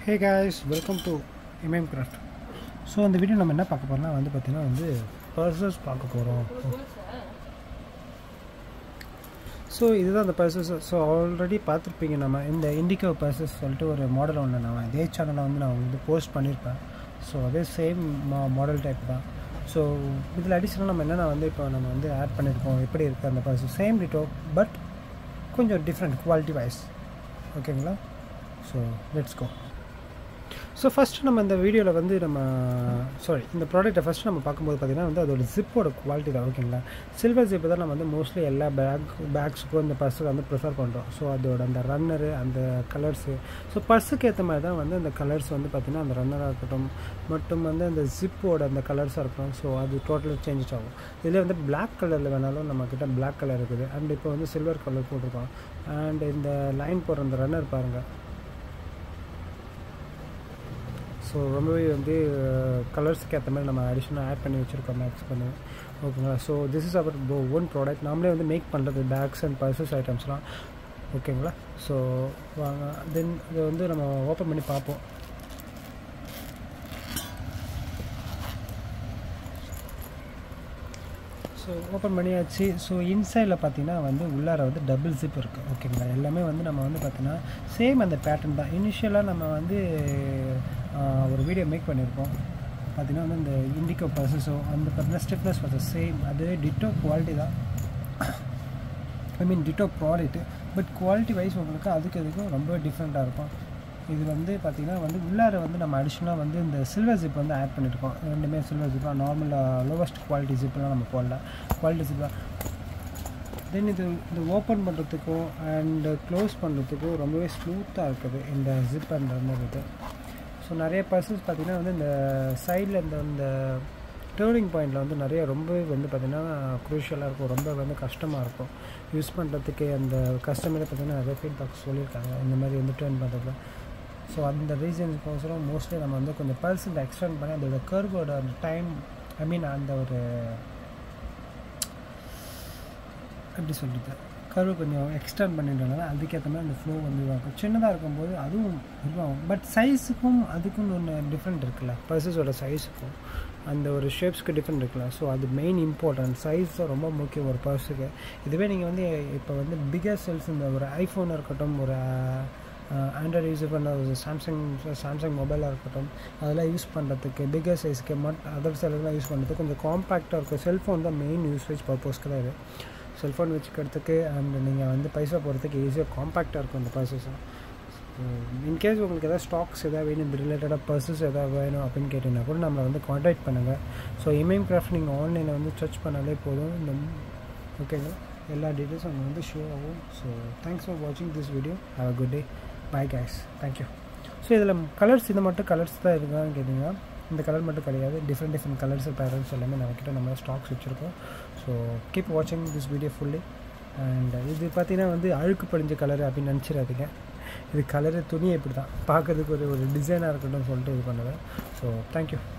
hey guys welcome to MM craft so அந்த video நம்ம என்ன பார்க்க போகிறோம்னா வந்து பார்த்திங்கன்னா வந்து பர்சஸ் பார்க்க போகிறோம் ஸோ இதுதான் அந்த பர்சஸ் ஸோ ஆல்ரெடி பார்த்துருப்பீங்க நம்ம இந்த இண்டிகோ பர்சஸ் சொல்லிட்டு ஒரு மாடல் ஒன்று நான் இதே சேனலில் வந்து நான் வந்து போஸ்ட் பண்ணியிருப்பேன் ஸோ அதே சேம் மா மாடல் டைப் தான் ஸோ இதில் அடிஷனலாக நம்ம என்னென்ன வந்து இப்போ நம்ம வந்து ஆட் பண்ணியிருக்கோம் எப்படி இருக்குது அந்த பர்சஸ் சேம் டிட்டோ பட் கொஞ்சம் டிஃப்ரெண்ட் குவாலிட்டி வைஸ் ஓகேங்களா so let's go so first நம்ம இந்த வீடியோவில் வந்து நம்ம சாரி இந்த ப்ராடக்ட்டை ஃபஸ்ட்டு நம்ம பார்க்கும்போது பார்த்திங்கன்னா வந்து அதோட ஜிப்போட குவாலிட்டி தான் ஓகேங்களா சில்வர் ஜிப்பு தான் நம்ம வந்து மோஸ்ட்லி எல்லா பேக் பேக்ஸுக்கும் இந்த பர்ஸுக்கு வந்து ப்ரிஃபர் பண்ணுறோம் ஸோ அதோட அந்த ரன்னரு அந்த கலர்ஸு ஸோ பர்ஸுக்கு ஏற்ற மாதிரி தான் வந்து அந்த கலர்ஸ் வந்து பார்த்திங்கன்னா அந்த ரன்னராக இருக்கட்டும் மட்டும் வந்து அந்த ஜிப்போட அந்த கலர்ஸாக இருக்கட்டும் ஸோ அது டோட்டலாக சேஞ்சஸ் ஆகும் இதில் வந்து பிளாக் கலரில் வேணாலும் நம்மக்கிட்ட பிளாக் கலர் இருக்குது அண்ட் இப்போ வந்து சில்வர் கலர் போட்டிருக்கோம் அண்ட் இந்த லைன் போடுற அந்த ரன்னர் பாருங்கள் ஸோ ரொம்பவே வந்து கலர்ஸ்க்கு ஏற்ற மாதிரி நம்ம அடிஷ்னலாக ஆட் பண்ணி வச்சுருக்கோம் மேக்ஸ் பண்ணி ஓகேங்களா so this is our one product நாமளே வந்து மேக் பண்ணுறது பேக்ஸ் அண்ட் பர்சஸ் ஐட்டம்ஸ்லாம் ஓகேங்களா ஸோ வாங்க தென் இதை வந்து நம்ம ஓப்பன் பண்ணி பார்ப்போம் ஸோ ஓப்பன் பண்ணியாச்சு ஸோ இன்சைடில் பார்த்தீங்கன்னா வந்து உள்ளார வந்து டபுள் ஜிப் இருக்குது ஓகேங்களா எல்லாமே வந்து நம்ம வந்து பார்த்தீங்கன்னா சேம் அந்த பேட்டர்ன் தான் இனிஷியலாக நம்ம வந்து ஒரு வீடியோ மேக் பண்ணியிருக்கோம் பார்த்தீங்கன்னா வந்து இந்த இண்டிகோ ப்ராசஸோ அந்த பார்த்தீங்கன்னா ஸ்டிஃப்னஸ் ப்ராசஸ் சேம் அது டிட்டோ குவாலிட்டி தான் I mean ditto product but quality wise உங்களுக்கு அதுக்கு அதுக்கும் ரொம்ப டிஃப்ரெண்ட்டாக இருக்கும் இது வந்து பார்த்திங்கன்னா வந்து உள்ளார வந்து நம்ம அடிஷ்னலாக வந்து இந்த சில்வர் ஜிப் வந்து ஆட் பண்ணியிருக்கோம் ரெண்டுமே சில்வர் ஜிப்பாக நார்மலாக லோவஸ்ட் குவாலிட்டி ஜிப்லாம் நம்ம போடல குவாலிட்டி ஜிப்பாக தென் இது இந்த ஓப்பன் பண்ணுறதுக்கும் அண்டு க்ளோஸ் பண்ணுறதுக்கும் ரொம்பவே ஸ்மூத்தாக இருக்குது இந்த ஜிப் அண்ட் ரன்னர் இது ஸோ நிறைய பர்சன்ஸ் பார்த்திங்கன்னா வந்து இந்த சைடில் இந்த இந்த டேர்னிங் பாயிண்டில் வந்து நிறைய ரொம்பவே வந்து பார்த்திங்கன்னா குரூஷியலாக இருக்கும் ரொம்ப வந்து கஷ்டமாக இருக்கும் யூஸ் பண்ணுறதுக்கு அந்த கஸ்டமரே பார்த்திங்கன்னா நிறைய ஃபீட்பேக் சொல்லியிருக்காங்க இந்த மாதிரி வந்து டேர்ன் பண்ணுறதுல ஸோ அந்த ரீசன்ஸ்க்கோசரம் மோஸ்ட்லி நம்ம வந்து கொஞ்சம் பர்சன்ட் எக்ஸ்டெண்ட் பண்ணி அதோட கர்வோட அந்த டைம் ஐ மீன் அந்த ஒரு எப்படி சொல்கிறது கர்வு கொஞ்சம் எக்ஸ்டெண்ட் பண்ணிட்டோம்னா அதுக்கேற்ற மாதிரி அந்த ஃப்ளோ வந்து இருக்கும் சின்னதாக இருக்கும்போது அதுவும் இதுவாகும் பட் சைஸுக்கும் அதுக்கும் ஒன்று டிஃப்ரெண்ட் இருக்குல்ல பர்சஸோட சைஸுக்கும் அந்த ஒரு ஷேப்ஸ்க்கு டிஃப்ரெண்ட் இருக்குல்ல ஸோ அது மெயின் இம்பார்ட்டன்ட் சைஸ் தான் ரொம்ப முக்கியம் ஒரு பர்ஸுக்கு இதுவே நீங்கள் வந்து இப்போ வந்து பிகர் செல்ஸ் இந்த ஒரு ஐஃபோனாக இருக்கட்டும் ஒரு ஆண்ட்ராய்டு யூஸ் பண்ண ஒரு சாம்சங் சாம்சங் மொபைலாக இருக்கட்டும் அதெல்லாம் யூஸ் பண்ணுறதுக்கு பிகர் சைஸ்க்கு மட் அதர் செல்லாம் யூஸ் பண்ணுறதுக்கு கொஞ்சம் காம்பேக்டாக இருக்கும் செல்ஃபோன் தான் மெயின் யூசேஜ் பர்பஸ்க்கு தான் இது செல்ஃபோன் வச்சுக்கிறதுக்கு அண்ட் நீங்கள் வந்து பைசா போகிறதுக்கு ஈஸியாக காம்பேக்டாக இருக்கும் இந்த பர்சஸ்லாம் இன்கேஸ் உங்களுக்கு எதாவது ஸ்டாக்ஸ் எதாவது வேணும் இந்த ரிலேட்டடாக பர்சஸ் எதாவது வேணும் அப்படின்னு கேட்டிங்கன்னா கூட நம்மளை வந்து காண்டாக்ட் பண்ணுங்கள் ஸோ இமெயில் கிராஃப்ட் நீங்கள் ஆன்லைனில் வந்து சர்ச் பண்ணாலே போதும் இந்த ஓகேங்களா எல்லா டீட்டெயில்ஸும் அங்கே வந்து ஷோ ஆகும் ஸோ தேங்க்ஸ் ஃபார் வாட்சிங் this video have a good day bye guys thank you so இதில் கலர்ஸ் இது மட்டும் கலர்ஸ் தான் இருக்கான்னு கேட்டிங்கன்னா இந்த கலர் மட்டும் கிடையாது டிஃப்ரெண்ட் டிஃப்ரெண்ட் கலர்ஸ் பேரண்ட்ஸ் எல்லாமே நம்மக்கிட்ட நம்ம ஸ்டாக்ஸ் வச்சுருக்கோம் ஸோ கீப் வாட்சிங் திஸ் வீடியோ ஃபுல்லி அண்ட் இது பார்த்தீங்கன்னா வந்து அழுக்கு படிஞ்ச கலர் அப்படின்னு நினச்சிடாதீங்க இது கலரு துணி இப்படி தான் பார்க்கறதுக்கு ஒரு ஒரு டிசைனாக இருக்கட்டும் சொல்லிட்டு இது பண்ணுவேன் ஸோ தேங்க்யூ